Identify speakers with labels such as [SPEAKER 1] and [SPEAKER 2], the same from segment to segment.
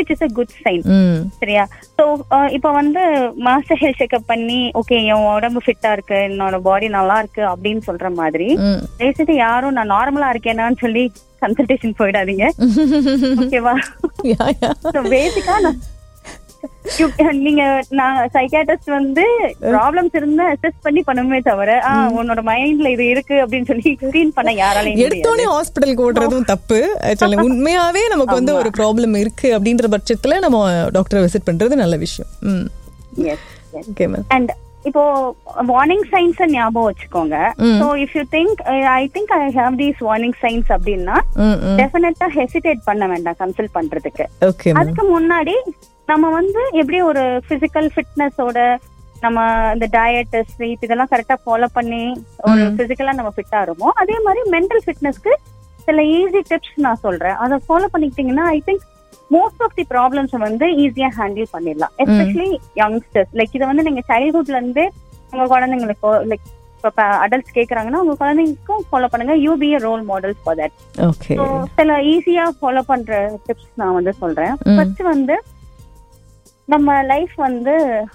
[SPEAKER 1] Which is a good sign
[SPEAKER 2] hmm
[SPEAKER 1] சரியா so இப்போ வந்து மாஸ்டர் ஹெல்த் செக்அப் பண்ணி ஓகே என் உடம்பு ஃபிட்டா இருக்கு என்னோட பாடி நல்லா இருக்கு அப்படின்னு சொல்ற மாதிரி
[SPEAKER 2] ம்
[SPEAKER 1] பேசிட்டு யாரும் நான் நார்மலா இருக்கேனான்னு சொல்லி கன்சல்டேஷன் போயிடாதீங்க ஓகேவா
[SPEAKER 2] யா யா
[SPEAKER 1] ஸோ பேசிக்கா நான் you- நீங்க நான் சைக்காட்ரிஸ்ட் வந்து ப்ராப்ளம்ஸ் இருந்தா அசஸ் பண்ணி பண்ணுமே தவிர ஆ உன்னோட மைண்ட்ல இது இருக்கு அப்படின்னு சொல்லி ஸ்கிரீன் பண்ண யாராலையும் முடியாது.
[SPEAKER 2] எடுத்தோடனே ஹாஸ்பிட்டலுக்கு ஓடுறதும் தப்பு ஆக்சுவலி உண்மையாவே நமக்கு வந்து ஒரு ப்ராப்ளம் இருக்கு அப்படின்ற பட்சத்துல நம்ம டாக்டரை விசிட் பண்றது நல்ல விஷயம் ம்
[SPEAKER 1] Yes, yes.
[SPEAKER 2] Okay ma'am
[SPEAKER 1] and இப்போ வார்னிங் சைன்ஸ் ஞாபகம் வச்சுக்கோங்க so if you think I think I have these warning signs அப்படின்னா
[SPEAKER 2] ம் ம்
[SPEAKER 1] டெஃபினட்டா ஹெசிடேட் பண்ண வேண்டாம் கன்சல்ட் பண்றதுக்கு
[SPEAKER 2] ஓகே மேம்
[SPEAKER 1] அதுக்கு முன்னாடி நம்ம வந்து எப்படி ஒரு பிசிக்கல் ஃபிட்னஸோட நம்ம இந்த டயட் ஸ்லீப் இதெல்லாம் கரெக்டா ஃபாலோ பண்ணி ஒரு பிசிக்கலா நம்ம ஃபிட்டா இருமோ அதே மாதிரி மென்டல் ஃபிட்னஸ்க்கு சில ஈஸி டிப்ஸ் நான் சொல்றேன் அதை ஃபாலோ பண்ணிக்கிட்டீங்கன்னா I think most of the problems வந்து ஈஸியா ஹேண்டில் பண்ணிடலாம் எஸ்பெஷலி யங்ஸ்டர்ஸ் லைக் இதை வந்து நீங்க சைல்ட்ஹுட்ல இருந்தே உங்க குழந்தைங்களுக்கோ லைக் இப்போ அடல்ட்ஸ் கேக்குறாங்கன்னா உங்க குழந்தைங்களுக்கும் ஃபாலோ பண்ணுங்க you be role models for that
[SPEAKER 2] okay
[SPEAKER 1] So, சில ஈஸியா ஃபாலோ பண்ற டிப்ஸ் நான் வந்து சொல்றேன்
[SPEAKER 2] ம்.
[SPEAKER 1] ஃபர்ஸ்ட் வந்து நம்ம லைஃப் வந்து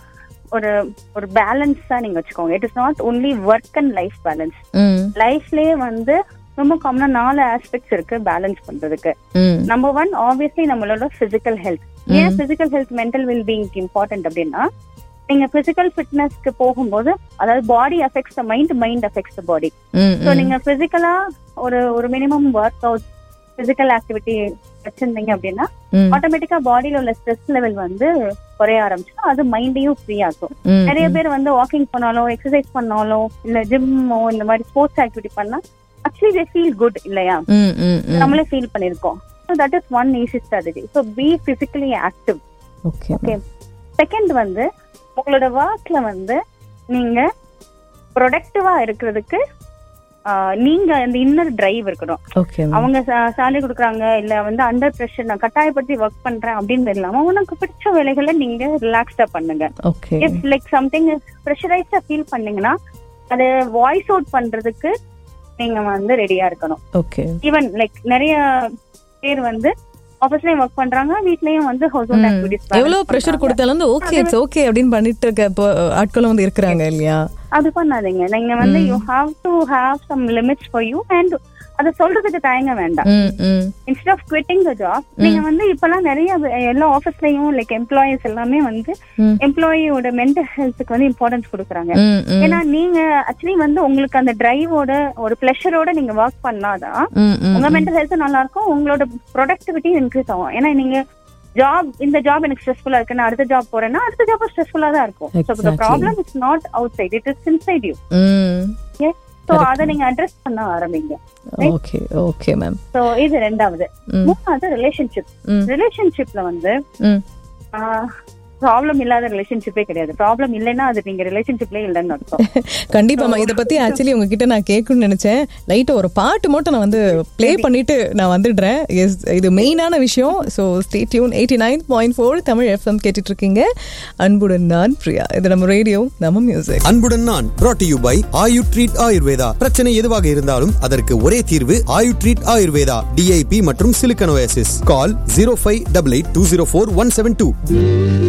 [SPEAKER 1] ஒரு ஒரு பேலன்ஸா நீங்க வச்சுக்கோங்க it is not only work and life balance
[SPEAKER 2] hmm
[SPEAKER 1] லைஃப்லயே வந்து ரொம்ப காமனா நாலு ஆஸ்பெக்ட்ஸ் இருக்கு பேலன்ஸ் பண்றதுக்கு
[SPEAKER 2] ம்
[SPEAKER 1] நம்பர் ஒன் ஆப்வியஸ்லி நம்மளோட பிசிக்கல் ஹெல்த் ஏன் physical health mental wellbeing important அப்படின்னா நீங்க பிசிக்கல் ஃபிட்னஸ்க்கு போகும்போது அதாவது body affects the mind mind affects the body
[SPEAKER 2] hmm
[SPEAKER 1] so நீங்க பிசிக்கலா ஒரு ஒரு minimum workout physical activity வச்சிருந்தீங்க அப்படின்னா
[SPEAKER 2] ம்
[SPEAKER 1] ஆட்டோமேட்டிக்கா பாடியில உள்ள ஸ்ட்ரெஸ் லெவல் வந்து குறைய ஆரம்பிச்சிடும் அது மைண்டையும் ஃப்ரீ ஆக்கும்
[SPEAKER 2] ம்
[SPEAKER 1] நிறைய பேர் வந்து வாக்கிங் பண்ணாலோ எக்ஸசைஸ் பண்ணாலோ இல்ல ஜிம்மோ இந்த மாதிரி ஸ்போர்ட்ஸ் ஆக்டிவிட்டி பண்ணா ஆக்சுவலி தே ஃபீல் குட் இல்லையா
[SPEAKER 2] ம் ம் ம்
[SPEAKER 1] நம்மளே ஃபீல் பண்ணிருக்கோம் so that is one easy strategy so be physically active
[SPEAKER 2] okay
[SPEAKER 1] okay second வந்து உங்களோட ஒர்க்ல வந்து நீங்க ப்ரொடக்டிவா இருக்கிறதுக்கு ஆஹ், நீங்க அந்த இன்னர் டிரைவ் இருக்கணும்
[SPEAKER 2] ஓகே
[SPEAKER 1] அவங்க சேலரி கொடுக்குறாங்க இல்ல வந்து அண்டர் ப்ரெஷர் நான் கட்டாயப்படுத்தி ஒர்க் பண்றேன் அப்படின்னு இல்லாம உனக்கு பிடிச்ச வேலைகளை நீங்க ரிலாக்ஸ்டா பண்ணுங்க
[SPEAKER 2] ஓகே
[SPEAKER 1] இஃப் லைக் சம்திங் ப்ரெஷரைஸ்டா ஃபீல் பண்ணீங்கன்னா அதை வாய்ஸ் அவுட் பண்றதுக்கு நீங்க வந்து ரெடியா இருக்கணும்
[SPEAKER 2] ஓகே
[SPEAKER 1] ஈவன் லைக் நிறைய பேர் வந்து ஆஃபீஸ்லயும் ஒர்க் பண்றாங்க வீட்லயும் வந்து ஹவுஸ் ஹோல்ட் ஆக்டிவிட்டிஸ்
[SPEAKER 2] எவ்வளவு ப்ரெஷர் கொடுத்தாலும் வந்து ஓகே இட்ஸ் ஓகே அப்படின்னு பண்ணிட்டு இருக்க இப்போ ஆட்களும் வந்து இருக்கிறாங்க இல்லையா
[SPEAKER 1] அது பண்ணாதீங்க நீங்க வந்து you have to have some limits for you and அதை சொல்றதுக்கு தயங்க வேண்டாம்
[SPEAKER 2] ம் ம்
[SPEAKER 1] instead of quitting the job நீங்க வந்து இப்பெல்லாம் நிறைய வே- எல்லா ஆஃபீஸ்லயும் லைக் எம்ப்ளாயிஸ் எல்லாமே வந்து
[SPEAKER 2] ம்.
[SPEAKER 1] எம்ப்ளாயியோட மென்டல் ஹெல்த்துக்கு வந்து இம்பார்ட்டன்ஸ் கொடுக்குறாங்க
[SPEAKER 2] ம் ம்
[SPEAKER 1] ஏன்னா நீங்க ஆக்சுவலி வந்து உங்களுக்கு அந்த டிரைவோட ஒரு பிளஷரோட நீங்க ஒர்க் பண்ணாதான்
[SPEAKER 2] ம் ம்
[SPEAKER 1] உங்க மென்டல் ஹெல்த் நல்லா இருக்கும் உங்களோட ப்ரொடக்டிவிட்டி இன்க்ரீஸ் ஆகும் ஏன்னா நீங்க ஜாப் இந்த ஜாப் எனக்கு ஸ்ட்ரெஸ்ஃபுல்லா இருக்கு நான் அடுத்த ஜாப் போறேன்னா அடுத்த ஜாப் ஸ்ட்ரெஸ்ஃபுல்லா தான் இருக்கும் so
[SPEAKER 2] Exactly.
[SPEAKER 1] Problem is not outside it is inside you
[SPEAKER 2] hmm
[SPEAKER 1] so அதை நீங்க அட்ரஸ் பண்ண ஆரம்பிங்க
[SPEAKER 2] ஓகே ஓகே மேம்
[SPEAKER 1] ஸோ இது ரெண்டாவது
[SPEAKER 2] ம்.
[SPEAKER 1] மூணாவது ரிலேஷன்ஷிப்
[SPEAKER 2] ம்.
[SPEAKER 1] ரிலேஷன்ஷிப்ல வந்து
[SPEAKER 2] ம்
[SPEAKER 1] ப்ராப்ளம் இல்லாத ரிலேஷன்ஷிப்பே கிடையாது ப்ராப்ளம் இல்லைன்னா அது நீங்க ரிலேஷன்ஷிப்லேயே இல்லைன்னு அர்த்தம்
[SPEAKER 2] கண்டிப்பாமா இத பத்தி ஆக்சுவலி உங்ககிட்ட நான் கேட்கணும்னு நினைச்சேன் லைட்டா ஒரு பாட்டு மட்டும் நான் வந்து ப்ளே பண்ணிட்டு நான் வந்துடுறேன் எஸ் இது மெயினான விஷயம் so stay tuned eighty nine point four Tamil FM கேட்டுட்டு இருக்கீங்க அன்புடன் நான் பிரியா இது நம்ம ரேடியோ நம்ம மியூசிக்
[SPEAKER 3] அன்புடன் நான் brought to you by Ayu treat Ayurveda பிரச்சனை எதுவாக இருந்தாலும் அதற்கு ஒரே தீர்வு ஆயு ட்ரீட் ஆயுர்வேதா டிஐபி மற்றும் சிலிக்கனோசிஸ் call zero five double eight two zero four one seven two